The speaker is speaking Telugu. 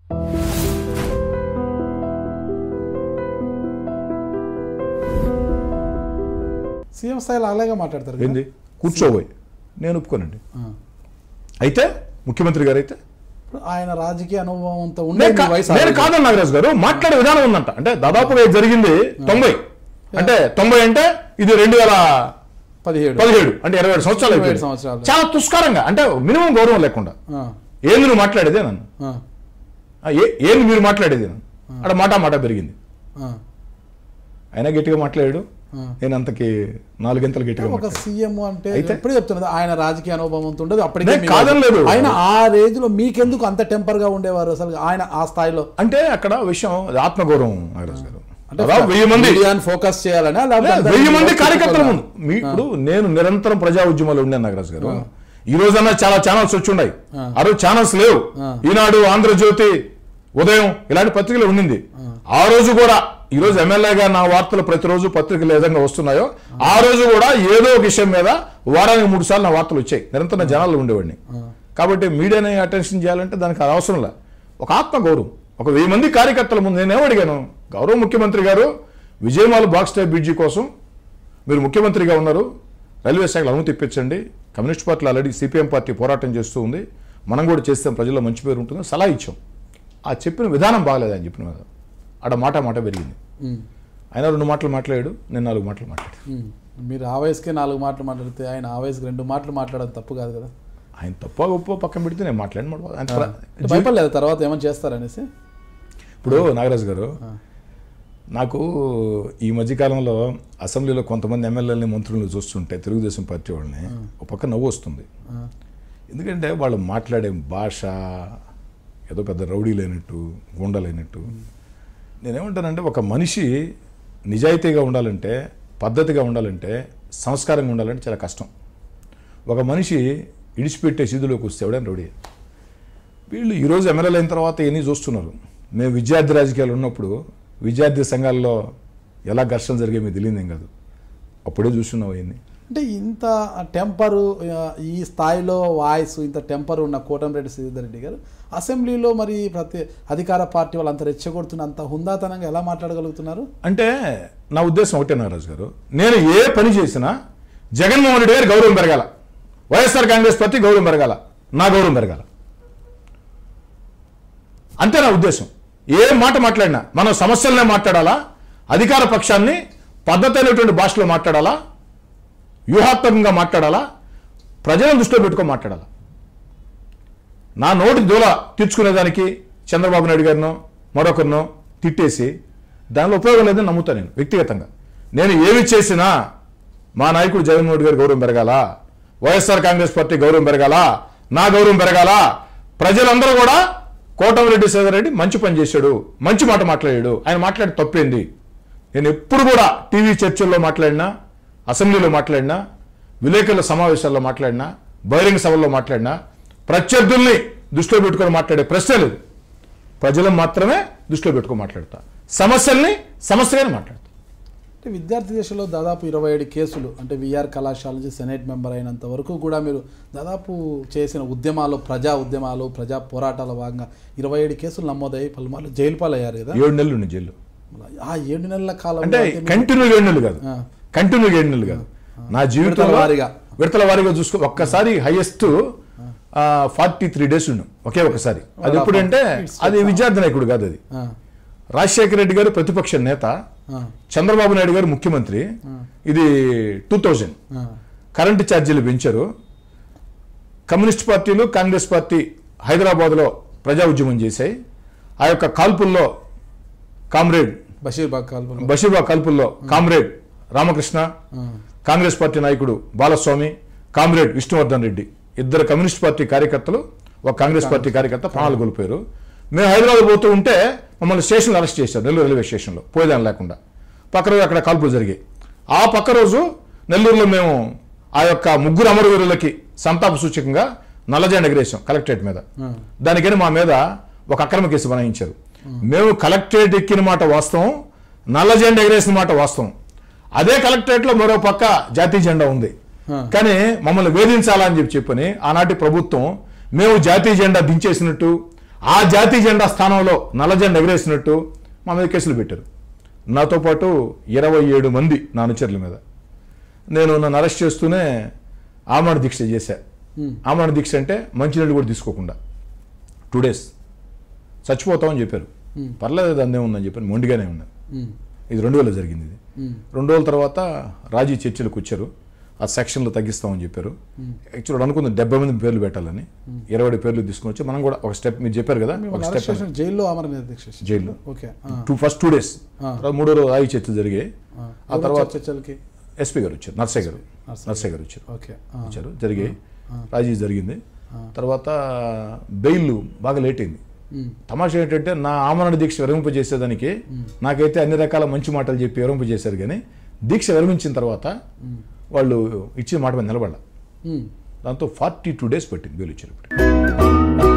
సీఎం స్థాయిలో అలాగే మాట్లాడతారు కదా? ఏంది కూర్చోబోయి నేను ఒప్పుకోనండి ఆ. అయితే ముఖ్యమంత్రి గారు అయితే ఇప్పుడు ఆయన రాజకీయ అనుభవంతో నేను ఉండే కా- వయసు నేను ఆరోగ్యం. కాదని నాగరాజు గారు మాట్లాడే విధానం ఉందంట అంటే దాదాపుగా ఇది జరిగింది తొంభై అంటే తొంభై అంటే ఇది రెండు వేల పదిహేడు పదిహేడు అంటే ఇరవై ఏడు సంవత్సరాలు ఇరవై ఏడు అయిపోయింది. సంవత్సరాలు. చాలా తుస్కారంగా అంటే మినిమం గౌరవం లేకుండా ఆ, ఏంది నువ్వు మాట్లాడేదే నన్ను ఆ, ఆ, ఏ- ఏంది మీరు మాట్లాడేది నన్ను అక్కడ మాట మాట పెరిగింది ఆ, అయినా గట్టిగా మాట్లాడాడు ఆ. నేను అంతకి నాలుగింతలు గట్టిగా ఒక మాట్లాడాడు. సీఎం అంటే అయితే? ఎప్పుడే చెప్తున్నది ఆయన రాజకీయ అనుభవంతో ఉండదు అప్పటికే నేను మీకు- కాదనలేదు. ఆయన ఆ రేంజ్ లో మీకెందుకు అంత టెంపర్ గా ఉండేవారు అసలు ఆయన ఆ స్థాయిలో అంటే అక్కడ విషయం అది ఆత్మగౌరవం నాగరాజు గారు అంటే దాదాపు వెయ్యి మంది మీడియాని ఫోకస్ చేయాలని లే, వెయ్యి మంది కార్యకర్తలు ముందు మీ ఇప్పుడు నేను నిరంతరం ప్రజా ఉద్యమాలు ఉండే నాగరాజు గారు ఈ రోజన్నా చాలా ఛానల్స్ వచ్చి ఉన్నాయి ఆ రోజు ఛానల్స్ లేవు ఈనాడు ఆంధ్రజ్యోతి ఉదయం ఇలాంటి పత్రికలు ఉండింది ఆ రోజు కూడా ఈ రోజు ఎమ్మెల్యేగా నా వార్తలు ప్రతిరోజు పత్రికలు ఏ విధంగా వస్తున్నాయో ఆ రోజు కూడా ఏదో ఒక విషయం మీద వారానికి మూడు సార్లు నా వార్తలు వచ్చాయి నిరంతరం జనాలు ఉండేవాడిని కాబట్టి మీడియాని అటెన్షన్ చేయాలంటే దానికి అది అవసరం లే ఒక ఆత్మ గౌరవం ఒక వెయ్యి మంది కార్యకర్తల ముందు నేనేం అడిగాను గౌరవ ముఖ్యమంత్రి గారు విజయమాల బాక్స్ టైప్ బ్రిడ్జి కోసం మీరు ముఖ్యమంత్రిగా ఉన్నారు రైల్వే శాఖలో అనుమతి ఇప్పించండి కమ్యూనిస్ట్ పార్టీలు ఆల్రెడీ సిపిఎం పార్టీ పోరాటం చేస్తూ ఉంది మనం కూడా చేస్తే ప్రజల్లో మంచి పేరు ఉంటుంది సలహా ఇచ్చాం ఆ చెప్పిన విధానం బాగలేదు అని చెప్పిన విధానం. ఆడ మాట మాట పెరిగింది ఆయన రెండు మాటలు మాట్లాడాడు నేను నాలుగు మాటలు మాట్లాడాడు మీరు ఆ వయసుకే నాలుగు మాటలు మాట్లాడితే ఆయన ఆ వయసుకి రెండు మాటలు మాట్లాడడం తప్పు కాదు కదా ఆయన తప్ప గొప్ప పక్కన పెడితే నేను మాట్లాడిన మాట ఆయన ప్ర- అంటే భయపడలేదు తర్వాత ఏమైనా చేస్తారనేసి ఇప్పుడు నాగరాజు గారు నాకు ఈ మధ్యకాలంలో అసెంబ్లీలో కొంతమంది ఎమ్మెల్యేలని మంత్రులను చూస్తుంటే తెలుగుదేశం పార్టీ వాళ్ళని ఒక పక్క నవ్వు వస్తుంది ఎందుకంటే వాళ్ళు మాట్లాడే భాష ఏదో పెద్ద రౌడీ లేనట్టు గుండలేనట్టు నేనేమంటానంటే ఒక మనిషి నిజాయితీగా ఉండాలంటే పద్ధతిగా ఉండాలంటే సంస్కారంగా ఉండాలంటే చాలా కష్టం ఒక మనిషి ఇడిచిపెట్టే సిధులోకి వస్తే ఎవడైనా రౌడీ వీళ్ళు ఈరోజు ఎమ్మెల్యేలు అయిన తర్వాత ఎన్ని చూస్తున్నారు మేము విద్యార్థి రాజకీయాలు ఉన్నప్పుడు విద్యార్థి సంఘాల్లో ఎలా ఘర్షణ జరిగే మీకు తెలియదేం కాదు అప్పుడే చూస్తున్నావు అవన్నీ అంటే ఇంత టెంపరు ఈ స్థాయిలో వాయిస్ ఇంత టెంపర్ ఉన్న కోటంరెడ్డి శ్రీధర్ రెడ్డి గారు అసెంబ్లీలో మరి ప్రతి అధికార పార్టీ వాళ్ళు అంత రెచ్చగొడుతున్న అంత హుందాతనంగా ఎలా మాట్లాడగలుగుతున్నారు అంటే నా ఉద్దేశం ఒకటే నాగరాజు గారు నేను ఏ పని చేసినా జగన్మోహన్ రెడ్డి గారి గౌరవం పెరగాల వైఎస్ఆర్ కాంగ్రెస్ పార్టీ గౌరవం పెరగాల నా గౌరవం పెరగాల అంతే నా ఉద్దేశం ఏ మాట మాట్లాడినా మనం సమస్యలనే మాట్లాడాలా అధికార పక్షాన్ని పద్ధతైనటువంటి భాషలో మాట్లాడాలా వ్యూహాత్మకంగా మాట్లాడాలా ప్రజలను దృష్టిలో పెట్టుకొని మాట్లాడాలా నా నోటి దూల తీర్చుకునేదానికి చంద్రబాబు నాయుడు గారినో మరొకరినో తిట్టేసి దానిలో ఉపయోగం లేదని నమ్ముతాను నేను వ్యక్తిగతంగా నేను ఏమి చేసినా మా నాయకుడు జగన్మోహన్ రెడ్డి గారి గౌరవం పెరగాల వైఎస్ఆర్ కాంగ్రెస్ పార్టీ గౌరవం పెరగాల నా గౌరవం పెరగాల ప్రజలందరూ కూడా కోటమిరెడ్డి శ్రీధర్ రెడ్డి మంచి పని చేశాడు మంచి మాట మాట్లాడాడు ఆయన మాట్లాడి తప్పేంది నేను ఎప్పుడు కూడా టీవీ చర్చల్లో మాట్లాడినా అసెంబ్లీలో మాట్లాడినా విలేకరుల సమావేశాల్లో మాట్లాడినా బహిరంగ సభల్లో మాట్లాడినా ప్రత్యర్థుల్ని దృష్టిలో పెట్టుకొని మాట్లాడే ప్రశ్న లేదు ప్రజలను మాత్రమే దృష్టిలో పెట్టుకొని మాట్లాడతా సమస్యల్ని సమస్యగానే మాట్లాడతా అంటే విద్యార్థి దశలో దాదాపు ఇరవై ఏడు కేసులు అంటే విఆర్ కళాశాల నుంచి సెనేట్ మెంబర్ అయినంత వరకు కూడా మీరు దాదాపు చేసిన ఉద్యమాలు ప్రజా ఉద్యమాలు ప్రజా పోరాటాల భాగంగా ఇరవై ఏడు కేసులు నమోదయ్యి పలుమార్లు జైలు పాలయ్యారు కదా ఏడు నెలలు ఉండి జైలు ఆ ఏడు నెలల కాలంలో అంటే అయితే మీరు- కంటిన్యూ ఏడు నెలలు కాదు ఆ. కంటిన్యూ ఏడు నెలలు కాదు నా జీవితంలో విడతల వారీగా. విడతల వారీగా చూసుకో ఒక్కసారి హైయెస్ట్ ఫార్టీ త్రీ డేస్ ఉన్నాం ఒకే ఒకసారి అది ఎప్పుడంటే అది విద్యార్థి నాయకుడు కాదు అది ఆ, రాజశేఖర రెడ్డి గారు ప్రతిపక్ష నేత ఆ, చంద్రబాబు నాయుడు గారు ముఖ్యమంత్రి ఇది టూ థౌజండ్ ఆ, కరెంటు ఛార్జీలు పెంచారు కమ్యూనిస్ట్ పార్టీలు కాంగ్రెస్ పార్టీ హైదరాబాద్లో ప్రజా ఉద్యమం చేశాయి ఆ యొక్క కాల్పుల్లో కామ్రేడ్ బషీర్ బాగ్ కాల్పులు బషీర్బా కాల్పుల్లో కామ్రేడ్ రామకృష్ణ ఆ, కాంగ్రెస్ పార్టీ నాయకుడు బాలస్వామి కామ్రేడ్ విష్ణువర్ధన్ రెడ్డి ఇద్దరు కమ్యూనిస్ట్ పార్టీ కార్యకర్తలు ఒక కాంగ్రెస్ పార్టీ కార్యకర్త ప్రాణాలు కోల్పోయారు మేము హైదరాబాద్ పోతూ ఉంటే మమ్మల్ని స్టేషన్లో అరెస్ట్ చేశారు నెల్లూరు రైల్వే స్టేషన్లో పోయేదాని లేకుండా పక్క రోజు అక్కడ కాల్పులు జరిగాయి ఆ పక్క రోజు నెల్లూరులో మేము ఆ యొక్క ముగ్గురు అమరవీరులకి సంతాప సూచకంగా నల్లజెండ ఎగరేసాం కలెక్టరేట్ మీద ఆ. దానికని మా మీద ఒక అక్రమ కేసు బనాయించారు మేము కలెక్టరేట్ ఎక్కిన మాట వాస్తవం నల్ల జెండా ఎగరేసిన మాట వాస్తవం అదే కలెక్టరేట్లో మరో పక్క జాతీయ జెండా ఉంది ఆ. కానీ మమ్మల్ని వేధించాలని చెప్పి చెప్పని ఆనాటి ప్రభుత్వం మేము జాతీయ జెండా దించేసినట్టు ఆ జాతీయ జెండా స్థానంలో నల్ల జెండా ఎగరేసినట్టు మా మీద కేసులు పెట్టారు నాతో పాటు ఇరవై ఏడు మంది నా అనుచరుల మీద నేను నన్ను అరెస్ట్ చేస్తూనే ఆమరణ దీక్ష చేశా Hmm. ఆమరణ దీక్ష అంటే మంచినీళ్ళు కూడా తీసుకోకుండా టూ డేస్ చచ్చిపోతామని చెప్పారు Hmm. పర్లేదు దాన్ని ఉందని చెప్పాను మొండిగానే ఉన్నాను ఉమ్, ఇది రెండు వేల జరిగింది ఇది ఉమ్, రెండు రోజుల తర్వాత రాజీ చర్చలకు వచ్చారు ఆ సెక్షన్లో తగ్గిస్తామని చెప్పారు యాక్చువల్ అనుకుంది డెబ్బై మంది పేర్లు పెట్టాలని ఇరవై ఏడు పేర్లు తీసుకుని వచ్చి మనం కూడా ఒక స్టెప్ మీరు చెప్పారు కదా ఒక మిమ్మల్ని స్టెప్ అరెస్ట్ చేసిన జైల్లో ఆమరణ దీక్ష చేశారు. జైల్లో. ఓకే ఆ, టూ ఫస్ట్ టూ డేస్ ఆ. తర్వాత మూడో రోజు రాజీ చర్చలు జరిగాయి ఆ. ఆ ఎవరు తర్వాత వచ్చారు చర్చలకి ఎస్పీ గారు వచ్చారు నర్సయ్య గారు నర్సయ్య నర్సయ్య గారు వచ్చారు ఓకే ఆ, వచ్చారు జరిగాయి ఆ. రాజీ జరిగింది ఆ. తర్వాత బెయిల్ బాగా లేట్ అయింది ఉమ్, తమాషా ఏంటంటే నా ఆమరణ దీక్ష విరమింపజేసేదానికి నాకైతే అన్ని రకాల మంచి మాటలు చెప్పి విరమింపజేశారు కానీ దీక్ష విరమించిన తర్వాత ఉమ్, వాళ్ళు ఇచ్చిన మాట మీద నిలబడాల ఉమ్. దాంతో ఫార్టీ టూ డేస్ పట్టింది బెయిల్ ఇచ్చినప్పుడు